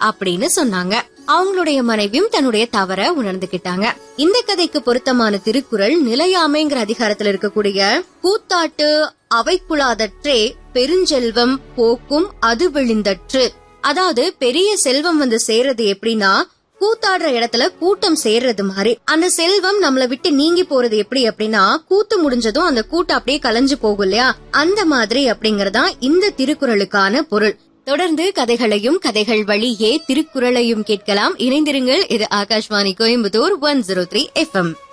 அப்படின்னு சொன்னாங்க அவங்களுடைய மனைவியும் தன்னுடைய தவற உணர்ந்துகிட்டாங்க இந்த கதைக்கு பொருத்தமான திருக்குறள் நிலையாமைங்கிற அதிகாரத்துல இருக்கக்கூடிய கூத்தாட்டு அவைக்குளாதற்றே பெருஞ்செல்வம் போக்கும் அது விழிந்தற்று அதாவது பெரிய செல்வம் வந்து சேர்றது எப்படின்னா கூத்தாடுற இடத்துல கூட்டம் சேர்றது மாதிரி அந்த செல்வம் நம்மள விட்டு நீங்கி போறது எப்படி அப்படின்னா கூத்து முடிஞ்சதும் அந்த கூட்டம் அப்படியே கலைஞ்சு போகும் இல்லையா அந்த மாதிரி அப்படிங்கறதா இந்த திருக்குறளுக்கான பொருள் தொடர்ந்து கதைகளையும் கதைகள் வழியே திருக்குறளையும் கேட்கலாம் இணைந்திருங்கள் இது Akashvani Coimbatore one zero three FM